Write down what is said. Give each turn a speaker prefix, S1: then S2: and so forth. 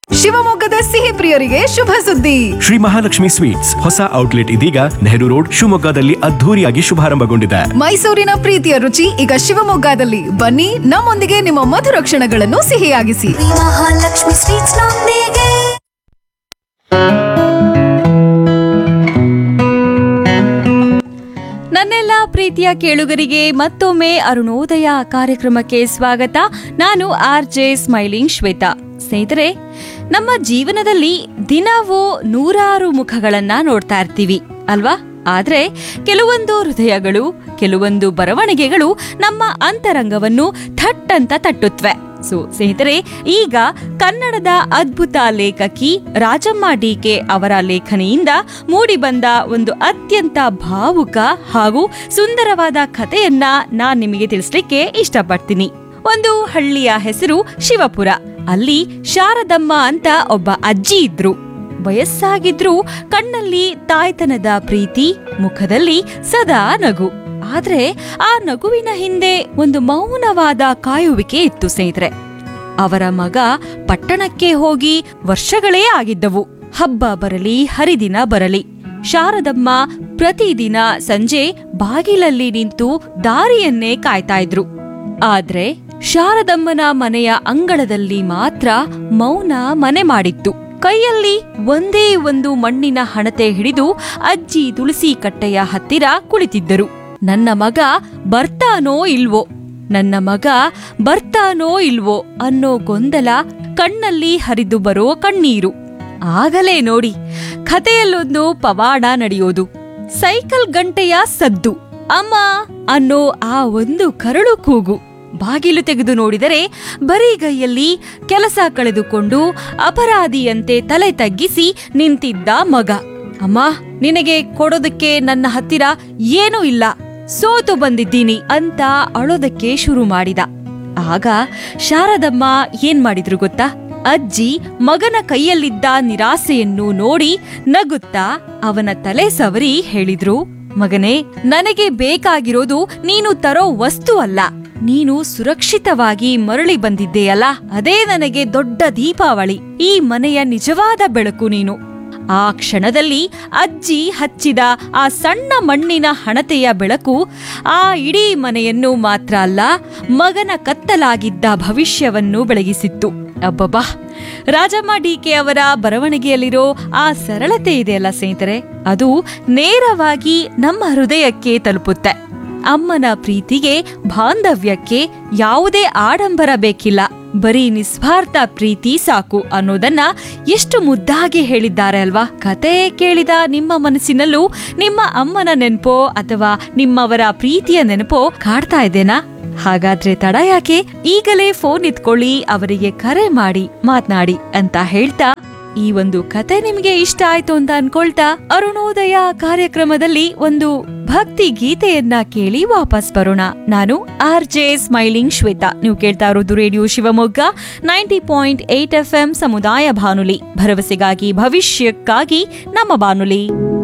S1: ಶಿವಮೊಗ್ಗದ ಸಿಹಿ ಪ್ರಿಯರಿಗೆ ಶುಭ ಸುದ್ದಿ
S2: ಶ್ರೀ ಮಹಾಲಕ್ಷ್ಮಿ ಸ್ವೀಟ್ಸ್ ಹೊಸ ಔಟ್ಲೆಟ್ ಇದೀಗ ನೆಹರು ರೋಡ್ ಶಿವಮೊಗ್ಗದಲ್ಲಿ ಅದ್ಧೂರಿಯಾಗಿ ಶುಭಾರಂಭಗೊಂಡಿದೆ
S1: ಮೈಸೂರಿನ ಪ್ರೀತಿಯ ರುಚಿ ಈಗ ಶಿವಮೊಗ್ಗದಲ್ಲಿ ಬನ್ನಿ ನಮ್ಮೊಂದಿಗೆ ನಿಮ್ಮ ಮಧುರ ಕ್ಷಣಗಳನ್ನು ಸಿಹಿಯಾಗಿಸಿ
S3: ಮಹಾಲಕ್ಷ್ಮಿ ಸ್ವೀಟ್ಸ್ ನೊಂದಿಗೆ
S4: ನನ್ನೆಲ್ಲ ಪ್ರೀತಿಯ ಕೇಳುಗರಿಗೆ ಮತ್ತೊಮ್ಮೆ ಅರುಣೋದಯ ಕಾರ್ಯಕ್ರಮಕ್ಕೆ ಸ್ವಾಗತ ನಾನು ಆರ್ ಜೆ ಸ್ಮೈಲಿಂಗ್ ಶ್ವೇತಾ ಸ್ನೇಹಿತರೆ ನಮ್ಮ ಜೀವನದಲ್ಲಿ ದಿನವೂ ನೂರಾರು ಮುಖಗಳನ್ನ ನೋಡ್ತಾ ಇರ್ತೀವಿ ಅಲ್ವಾ ಆದ್ರೆ ಕೆಲವೊಂದು ಹೃದಯಗಳು ಕೆಲವೊಂದು ಬರವಣಿಗೆಗಳು ನಮ್ಮ ಅಂತರಂಗವನ್ನು ಥಟ್ ಅಂತ ತಟ್ಟುತ್ತವೆ ಸೊ ಸ್ನೇಹಿತರೆ ಈಗ ಕನ್ನಡದ ಅದ್ಭುತ ಲೇಖಕಿ ರಾಜಮ್ಮ ಡಿಕೆ ಅವರ ಲೇಖನಿಯಿಂದ ಮೂಡಿಬಂದ ಒಂದು ಅತ್ಯಂತ ಭಾವುಕ ಹಾಗೂ ಸುಂದರವಾದ ಕಥೆಯನ್ನ ನಾನ್ ನಿಮಗೆ ತಿಳಿಸ್ಲಿಕ್ಕೆ ಇಷ್ಟಪಡ್ತೀನಿ ಒಂದು ಹಳ್ಳಿಯ ಹೆಸರು ಶಿವಪುರ ಅಲ್ಲಿ ಶಾರದಮ್ಮ ಅಂತ ಒಬ್ಬ ಅಜ್ಜಿ ಇದ್ರು ವಯಸ್ಸಾಗಿದ್ರೂ ಕಣ್ಣಲ್ಲಿ ತಾಯ್ತನದ ಪ್ರೀತಿ ಮುಖದಲ್ಲಿ ಸದಾ ನಗು ಆದ್ರೆ ಆ ನಗುವಿನ ಹಿಂದೆ ಒಂದು ಮೌನವಾದ ಕಾಯುವಿಕೆ ಇತ್ತು ಸ್ನೇಹಿತರೆ ಅವರ ಮಗ ಪಟ್ಟಣಕ್ಕೆ ಹೋಗಿ ವರ್ಷಗಳೇ ಆಗಿದ್ದವು ಹಬ್ಬ ಬರಲಿ ಹರಿದಿನ ಬರಲಿ ಶಾರದಮ್ಮ ಪ್ರತಿದಿನ ಸಂಜೆ ಬಾಗಿಲಲ್ಲಿ ನಿಂತು ದಾರಿಯನ್ನೇ ಕಾಯ್ತಾ ಇದ್ರು ಆದ್ರೆ ಶಾರದಮ್ಮನ ಮನೆಯ ಅಂಗಳದಲ್ಲಿ ಮಾತ್ರ ಮೌನ ಮನೆ ಮಾಡಿತ್ತು ಕೈಯಲ್ಲಿ ಒಂದೇ ಒಂದು ಮಣ್ಣಿನ ಹಣತೆ ಹಿಡಿದು ಅಜ್ಜಿ ತುಳಸಿ ಕಟ್ಟೆಯ ಹತ್ತಿರ ಕುಳಿತಿದ್ದರು ನನ್ನ ಮಗ ಬರ್ತಾನೋ ಇಲ್ವೋ ನನ್ನ ಮಗ ಬರ್ತಾನೋ ಇಲ್ವೋ ಅನ್ನೋ ಗೊಂದಲ ಕಣ್ಣಲ್ಲಿ ಹರಿದು ಬರೋ ಕಣ್ಣೀರು ಆಗಲೇ ನೋಡಿ ಕಥೆಯಲ್ಲೊಂದು ಪವಾಡ ನಡೆಯೋದು ಸೈಕಲ್ ಗಂಟೆಯ ಸದ್ದು ಅಮ್ಮ ಅನ್ನೋ ಆ ಒಂದು ಕರಳು ಕೂಗು ಬಾಗಿಲು ತೆಗೆದು ನೋಡಿದರೆ ಬರಿಗೈಯಲ್ಲಿ ಕೆಲಸ ಕಳೆದುಕೊಂಡು ಅಪರಾಧಿಯಂತೆ ತಲೆ ತಗ್ಗಿಸಿ ನಿಂತಿದ್ದ ಮಗ ಅಮ್ಮ ನಿನಗೆ ಕೊಡೋದಕ್ಕೆ ನನ್ನ ಹತ್ತಿರ ಏನೂ ಇಲ್ಲ ಸೋತು ಬಂದಿದ್ದೀನಿ ಅಂತ ಅಳೋದಕ್ಕೆ ಶುರು ಮಾಡಿದ ಆಗ ಶಾರದಮ್ಮ ಏನ್ ಮಾಡಿದ್ರು ಗೊತ್ತಾ ಅಜ್ಜಿ ಮಗನ ಕೈಯಲ್ಲಿದ್ದ ನಿರಾಸೆಯನ್ನು ನೋಡಿ ನಗುತ್ತಾ ಅವನ ತಲೆ ಸವರಿ ಹೇಳಿದ್ರು ಮಗನೇ ನನಗೆ ಬೇಕಾಗಿರೋದು ನೀನು ತರೋ ವಸ್ತು ಅಲ್ಲ ನೀನು ಸುರಕ್ಷಿತವಾಗಿ ಮರಳಿ ಬಂದಿದ್ದೆಯಲ್ಲ ಅದೇ ನನಗೆ ದೊಡ್ಡ ದೀಪಾವಳಿ ಈ ಮನೆಯ ನಿಜವಾದ ಬೆಳಕು ನೀನು ಆ ಕ್ಷಣದಲ್ಲಿ ಅಜ್ಜಿ ಹಚ್ಚಿದ ಆ ಸಣ್ಣ ಮಣ್ಣಿನ ಹಣತೆಯ ಬೆಳಕು ಆ ಇಡೀ ಮನೆಯನ್ನು ಮಾತ್ರ ಅಲ್ಲ ಮಗನ ಕತ್ತಲಾಗಿದ್ದ ಭವಿಷ್ಯವನ್ನು ಬೆಳಗಿಸಿತ್ತು ಅಬ್ಬಬ್ಬಾ ರಾಜಮ್ಮ ಡಿಕೆ ಅವರ ಬರವಣಿಗೆಯಲ್ಲಿರೋ ಆ ಸರಳತೆ ಇದೆಯಲ್ಲ ಸ್ನೇಹಿತರೆ ಅದು ನೇರವಾಗಿ ನಮ್ಮ ಹೃದಯಕ್ಕೆ ತಲುಪುತ್ತೆ ಅಮ್ಮನ ಪ್ರೀತಿಗೆ ಬಾಂಧವ್ಯಕ್ಕೆ ಯಾವುದೇ ಆಡಂಬರ ಬೇಕಿಲ್ಲ ಬರೀ ನಿಸ್ವಾರ್ಥ ಪ್ರೀತಿ ಸಾಕು ಅನ್ನೋದನ್ನ ಎಷ್ಟು ಮುದ್ದಾಗಿ ಹೇಳಿದ್ದಾರೆ ಅಲ್ವಾ ಕತೆ ಕೇಳಿದ ನಿಮ್ಮ ಮನಸ್ಸಿನಲ್ಲೂ ನಿಮ್ಮ ಅಮ್ಮನ ನೆನಪೋ ಅಥವಾ ನಿಮ್ಮವರ ಪ್ರೀತಿಯ ನೆನಪೋ ಕಾಡ್ತಾ ಇದ್ದೇನಾ ಹಾಗಾದ್ರೆ ತಡ ಯಾಕೆ ಈಗಲೇ ಫೋನ್ ಇತ್ಕೊಳ್ಳಿ ಅವರಿಗೆ ಕರೆ ಮಾಡಿ ಮಾತ್ನಾಡಿ ಅಂತ ಹೇಳ್ತಾ ಈ ಒಂದು ಕತೆ ನಿಮ್ಗೆ ಇಷ್ಟ ಆಯ್ತು ಅಂತ ಅನ್ಕೊಳ್ತಾ ಅರುಣೋದಯ ಕಾರ್ಯಕ್ರಮದಲ್ಲಿ ಒಂದು ಭಕ್ತಿ ಗೀತೆಯನ್ನ ಕೇಳಿ ವಾಪಸ್ ಬರೋಣ ನಾನು ಆರ್ ಜೆ ಸ್ಮೈಲಿಂಗ್ ಶ್ವೇತಾ ನೀವು ಕೇಳ್ತಾ ಇರೋದು radio Shivamogga ninety point eight F M ಸಮುದಾಯ ಬಾನುಲಿ ಭರವಸೆಗಾಗಿ ಭವಿಷ್ಯಕ್ಕಾಗಿ ನಮ್ಮ ಬಾನುಲಿ